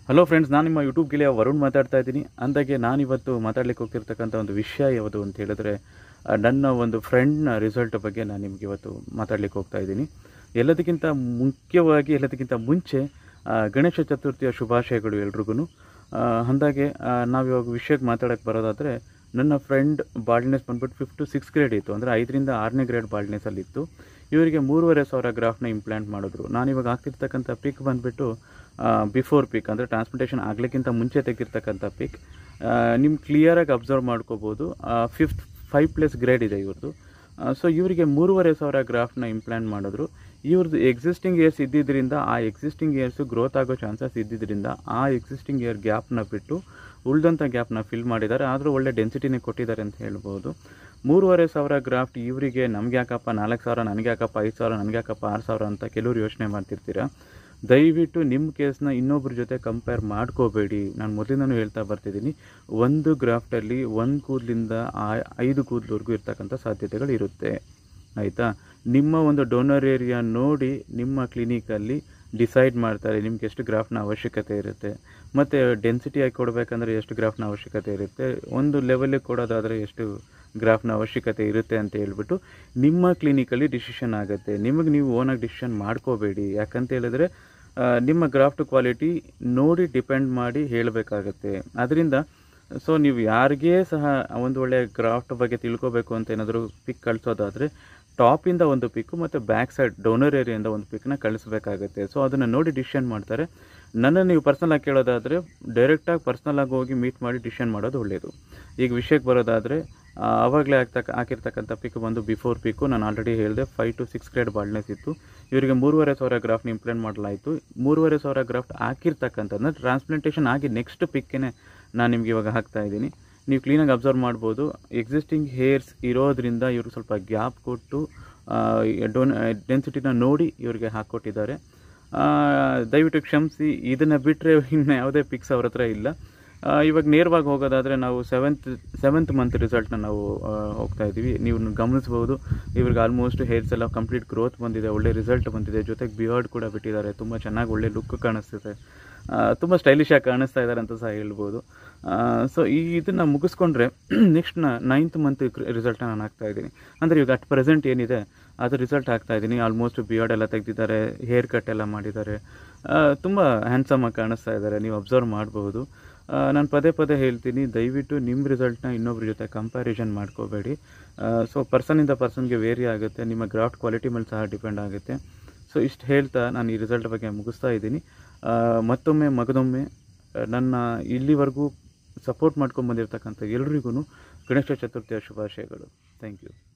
hello friends ನಾನು ನಿಮ್ಮ YouTube ಗೆಳೆಯ ವರುಣ್ ಮಾತಾಡ್ತಾ ಇದ್ದೀನಿ ಅಂದಾಗೆ ನಾನಿವತ್ತು ಮಾತಾಡ್ಲಿಕ್ಕೆ ಹೋಗ್ತಿರ್ತಕ್ಕಂಥ ಒಂದು ವಿಷಯ ಯಾವುದು ಅಂತ ಹೇಳಿದ್ರೆ ಆ, ನನ್ನ ಒಂದು ಫ್ರೆಂಡ್ನ ರಿಸಲ್ಟ್ ಬಗ್ಗೆ ನಾನು ನಿಮಗೆ ಇವತ್ತು ಮಾತಾಡ್ಲಿಕ್ಕೆ ಹೋಗ್ತಾ ಇದ್ದೀನಿ ಎಲ್ಲದಕ್ಕಿಂತ ಮುಖ್ಯವಾಗಿ ಎಲ್ಲದಕ್ಕಿಂತ ಮುಂಚೆ ಆ, ಗಣೇಶ ಚತುರ್ಥಿಯ ಶುಭಾಶಯಗಳು ಎಲ್ರಿಗೂ ಅಂದಾಗೆ ಆ, ನಾವಿವಾಗ ವಿಷಯಕ್ಕೆ ಮಾತಾಡೋಕ್ಕೆ ಬರೋದಾದರೆ ನನ್ನ ಫ್ರೆಂಡ್ ಬಾಲ್ಡ್ನೆಸ್ ಬಂದ್ಬಿಟ್ಟು ಫಿಫ್ತ್ ಟು ಸಿಕ್ಸ್ ಗ್ರೇಡ್ ಇತ್ತು ಅಂದರೆ ಐದರಿಂದ ಆರನೇ ಗ್ರೇಡ್ ಬಾಲ್ಡ್ನೆಸ್ಸಲ್ಲಿತ್ತು ಇವರಿಗೆ ಮೂರುವರೆ ಸಾವಿರ ಗ್ರಾಫ್ನ ಇಂಪ್ಲಾಂಟ್ ಮಾಡಿದ್ರು ನಾನಿವಾಗ ಆಗ್ತಿರ್ತಕ್ಕಂಥ ಪಿಕ್ ಬಂದುಬಿಟ್ಟು ಬಿಫೋರ್ ಪಿಕ್ ಅಂದರೆ ಟ್ರಾನ್ಸ್ಪ್ಲಾಂಟೇಷನ್ ಆಗಲಿಕ್ಕಿಂತ ಮುಂಚೆ ತೆಗಿರ್ತಕ್ಕಂಥ ಪಿಕ್ ನಿಮ್ಮ ಕ್ಲಿಯರಾಗಿ ಅಬ್ಸರ್ವ್ ಮಾಡ್ಕೋಬೋದು ಫಿಫ್ತ್ ಫೈವ್ ಪ್ಲಸ್ ಗ್ರೇಡ್ ಇದೆ ಇವ್ರದ್ದು ಸೊ ಇವರಿಗೆ ಮೂರುವರೆ ಸಾವಿರ ಗ್ರಾಫ್ನ ಇಂಪ್ಲಾಂಟ್ ಮಾಡಿದ್ರು ಇವ್ರದ್ದು ಎಕ್ಸಿಸ್ಟಿಂಗ್ ಇಯರ್ಸ್ ಇದ್ದಿದ್ದರಿಂದ ಆ ಎಕ್ಸಿಸ್ಟಿಂಗ್ ಇಯರ್ಸು ಗ್ರೋತ್ ಆಗೋ ಚಾನ್ಸಸ್ ಇದ್ದಿದ್ದರಿಂದ ಆ ಎಕ್ಸಿಸ್ಟಿಂಗ್ ಇಯರ್ ಗ್ಯಾಪ್ನ ಬಿಟ್ಟು ಉಳಿದಂಥ ಗ್ಯಾಪ್ನ ಫಿಲ್ ಮಾಡಿದ್ದಾರೆ ಆದರೂ ಒಳ್ಳೆ ಡೆನ್ಸಿಟಿನೇ ಕೊಟ್ಟಿದ್ದಾರೆ ಅಂತ ಹೇಳ್ಬೋದು ಮೂರುವರೆ ಸಾವಿರ ಗ್ರಾಫ್ಟ್ ಇವರಿಗೆ ನಮ್ಗೆ ಯಾಕಪ್ಪ ನಾಲ್ಕು ಸಾವಿರ ನನಗೆ ಯಾಕಪ್ಪ ಐದು ಸಾವಿರ ನನಗೆ ಯಾಕಪ್ಪ ಆರು ಸಾವಿರ ಅಂತ ಕೆಲವರು ಯೋಚನೆ ಮಾಡ್ತಿರ್ತೀರ ದಯವಿಟ್ಟು ನಿಮ್ಮ ಕೇಸ್ನ ಇನ್ನೊಬ್ಬರ ಜೊತೆ ಕಂಪೇರ್ ಮಾಡ್ಕೋಬೇಡಿ ನಾನು ಮೊದಲಿಂದನೂ ಹೇಳ್ತಾ ಬರ್ತಿದ್ದೀನಿ ಒಂದು ಗ್ರಾಫ್ಟಲ್ಲಿ ಒಂದು ಕೂದಲಿಂದ ಐದು ಕೂದಲವರೆಗೂ ಇರ್ತಕ್ಕಂಥ ಸಾಧ್ಯತೆಗಳು ಇರುತ್ತೆ ಆಯಿತಾ ನಿಮ್ಮ ಒಂದು ಡೋನರ್ ಏರಿಯಾ ನೋಡಿ ನಿಮ್ಮ ಕ್ಲಿನಿಕಲ್ಲಿ ಡಿಸೈಡ್ ಮಾಡ್ತಾರೆ ನಿಮ್ಗೆ ಎಷ್ಟು ಗ್ರಾಫ್ನ ಅವಶ್ಯಕತೆ ಇರುತ್ತೆ ಮತ್ತು ಡೆನ್ಸಿಟಿ ಆಗಿ ಕೊಡಬೇಕಂದ್ರೆ ಎಷ್ಟು ಗ್ರಾಫ್ನ ಅವಶ್ಯಕತೆ ಇರುತ್ತೆ ಒಂದು ಲೆವೆಲಿಗೆ ಕೊಡೋದಾದರೆ ಎಷ್ಟು ಗ್ರಾಫ್ನ ಅವಶ್ಯಕತೆ ಇರುತ್ತೆ ಅಂತ ಹೇಳ್ಬಿಟ್ಟು ನಿಮ್ಮ ಕ್ಲಿನಿಕಲ್ಲಿ ಡಿಸಿಷನ್ ಆಗುತ್ತೆ ನಿಮಗೆ ನೀವು ಓನಾಗಿ ಡಿಸಿಷನ್ ಮಾಡ್ಕೋಬೇಡಿ ಯಾಕಂತ ಹೇಳಿದ್ರೆ ಆ, ನಿಮ್ಮ ಗ್ರಾಫ್ಟ್ ಕ್ವಾಲಿಟಿ ನೋಡಿ ಡಿಪೆಂಡ್ ಮಾಡಿ ಹೇಳಬೇಕಾಗತ್ತೆ ಅದರಿಂದ ಸೊ ನೀವು ಯಾರಿಗೇ ಸಹ ಒಂದು ಒಳ್ಳೆ ಗ್ರಾಫ್ಟ್ ಬಗ್ಗೆ ತಿಳ್ಕೊಬೇಕು ಅಂತ ಏನಾದರೂ ಪಿಕ್ ಕಳಿಸೋದಾದರೆ ಟಾಪಿಂದ ಒಂದು ಪಿಕ್ಕು ಮತ್ತು ಬ್ಯಾಕ್ ಸೈಡ್ ಡೋನರ್ ಏರಿಯಿಂದ ಒಂದು ಪಿಕ್ನ ಕಳಿಸ್ಬೇಕಾಗತ್ತೆ ಸೊ ಅದನ್ನು ನೋಡಿ ಡಿಸಿಷನ್ ಮಾಡ್ತಾರೆ ನನ್ನ ನೀವು ಪರ್ಸ್ನಲ್ ಆಗಿ ಕೇಳೋದಾದರೆ ಡೈರೆಕ್ಟಾಗಿ ಪರ್ಸ್ನಲ್ ಆಗಿ ಹೋಗಿ ಮೀಟ್ ಮಾಡಿ ಡಿಸಿಷನ್ ಮಾಡೋದು ಒಳ್ಳೆಯದು ಈಗ ವಿಷಯಕ್ಕೆ ಬರೋದಾದರೆ ಆವಾಗಲೇ ಆಗ್ತಕ್ಕ ಹಾಕಿರ್ತಕ್ಕಂಥ ಪಿಕ್ ಬಂದು ಬಿಫೋರ್ ಪಿಕ್ಕು ನಾನು ಆಲ್ರೆಡಿ ಹೇಳಿದೆ five to six grade baldness ಇತ್ತು ಇವರಿಗೆ ಮೂರುವರೆ ಸಾವಿರ ಗ್ರಾಫ್ನ ಇಂಪ್ಲಾಂಟ್ ಮಾಡಲಾಯಿತು ಮೂರುವರೆ ಸಾವಿರ ಗ್ರಾಫ್ಟ್ ಹಾಕಿರ್ತಕ್ಕಂಥದ್ದು ಟ್ರಾನ್ಸ್ಪ್ಲಾಂಟೇಷನ್ ಆಗಿ ನೆಕ್ಸ್ಟ್ ಪಿಕ್ಕೇ ನಾನು ನಿಮ್ಗೆ ಇವಾಗ ಹಾಕ್ತಾ ಇದ್ದೀನಿ ನೀವು ಕ್ಲೀನಾಗಿ ಅಬ್ಸರ್ವ್ ಮಾಡ್ಬೋದು ಎಕ್ಸಿಸ್ಟಿಂಗ್ ಹೇರ್ಸ್ ಇರೋದ್ರಿಂದ ಇವರು ಸ್ವಲ್ಪ ಗ್ಯಾಪ್ ಕೊಟ್ಟು ಡೋನ್ ಡೆನ್ಸಿಟಿನ ನೋಡಿ ಇವರಿಗೆ ಹಾಕ್ಕೊಟ್ಟಿದ್ದಾರೆ ಆ, ದಯವಿಟ್ಟು ಕ್ಷಮಿಸಿ ಇದನ್ನು ಬಿಟ್ಟರೆ ಇನ್ನು ಯಾವುದೇ ಪಿಕ್ಸ್ ಅವ್ರ ಹತ್ರ ಇಲ್ಲ ಆ, ಇವಾಗ ನೇರವಾಗಿ ಹೋಗೋದಾದರೆ ನಾವು ಸೆವೆಂತ್ ಸೆವೆಂತ್ ಮಂತ್ ರಿಸಲ್ಟ್ನ ನಾವು ಆ, ಹೋಗ್ತಾ ಇದ್ದೀವಿ ನೀವು ಗಮನಿಸ್ಬೋದು ಇವ್ರಿಗೆ ಆಲ್ಮೋಸ್ಟ್ ಹೇರ್ಸ್ ಎಲ್ಲ ಕಂಪ್ಲೀಟ್ ಗ್ರೋತ್ ಬಂದಿದೆ ಒಳ್ಳೆ ರಿಸಲ್ಟ್ ಬಂದಿದೆ ಜೊತೆಗೆ ಬಿಯರ್ಡ್ ಕೂಡ ಬಿಟ್ಟಿದ್ದಾರೆ ತುಂಬ ಚೆನ್ನಾಗಿ ಒಳ್ಳೆ ಲುಕ್ ಕಾಣಿಸ್ತಿದೆ ತುಂಬ ಸ್ಟೈಲಿಶ್ ಆಗಿ ಕಾಣಿಸ್ತಾ ಇದ್ದಾರೆ ಅಂತ ಸಹ ಹೇಳ್ಬೋದು ಸೊ ಈ ಇದನ್ನು ಮುಗಿಸ್ಕೊಂಡ್ರೆ ನೆಕ್ಸ್ಟ್ ನೈನ್ತ್ ಮಂತ್ ರಿಸಲ್ಟ್ನ ನಾನು ಹಾಕ್ತಾ ಇದ್ದೀನಿ ಅಂದರೆ ಈಗ ಅಟ್ ಪ್ರೆಸೆಂಟ್ ಏನಿದೆ ಅದು ರಿಸಲ್ಟ್ ಹಾಕ್ತಾ ಇದ್ದೀನಿ ಆಲ್ಮೋಸ್ಟ್ ಬಿಯರ್ಡ್ ಎಲ್ಲ ತೆಗೆದಿದ್ದಾರೆ ಹೇರ್ ಕಟ್ ಎಲ್ಲ ಮಾಡಿದ್ದಾರೆ ತುಂಬ ಹ್ಯಾಂಡ್ಸಮ್ ಆಗಿ ಕಾಣಿಸ್ತಾ ಇದ್ದಾರೆ ನೀವು ಅಬ್ಸರ್ವ್ ಮಾಡಬಹುದು ನಾನು ಪದೇ ಪದೇ ಹೇಳ್ತೀನಿ ದಯವಿಟ್ಟು ನಿಮ್ಮ ರಿಸಲ್ಟ್ನ ಇನ್ನೊಬ್ರ ಜೊತೆ ಕಂಪ್ಯಾರಿಸನ್ ಮಾಡ್ಕೋಬೇಡಿ ಸೊ ಪರ್ಸನಿಂದ ಪರ್ಸನ್ಗೆ ವೇರಿ ಆಗುತ್ತೆ ನಿಮ್ಮ ಗ್ರಾಫ್ಟ್ ಕ್ವಾಲಿಟಿ ಮೇಲೆ ಸಹ ಡಿಪೆಂಡ್ ಆಗುತ್ತೆ ಸೊ ಇಷ್ಟು ಹೇಳ್ತಾ ನಾನು ಈ ರಿಸಲ್ಟ್ ಬಗ್ಗೆ ಮುಗಿಸ್ತಾ ಇದ್ದೀನಿ ಆ, ಮತ್ತೊಮ್ಮೆ ಮಗದೊಮ್ಮೆ ಆ, ನನ್ನ ಇಲ್ಲಿವರೆಗೂ ಸಪೋರ್ಟ್ ಮಾಡ್ಕೊಂಡು ಬಂದಿರತಕ್ಕಂಥ ಎಲ್ರಿಗೂ ಗಣೇಶ ಚತುರ್ಥಿಯ ಶುಭಾಶಯಗಳು ಥ್ಯಾಂಕ್ ಯು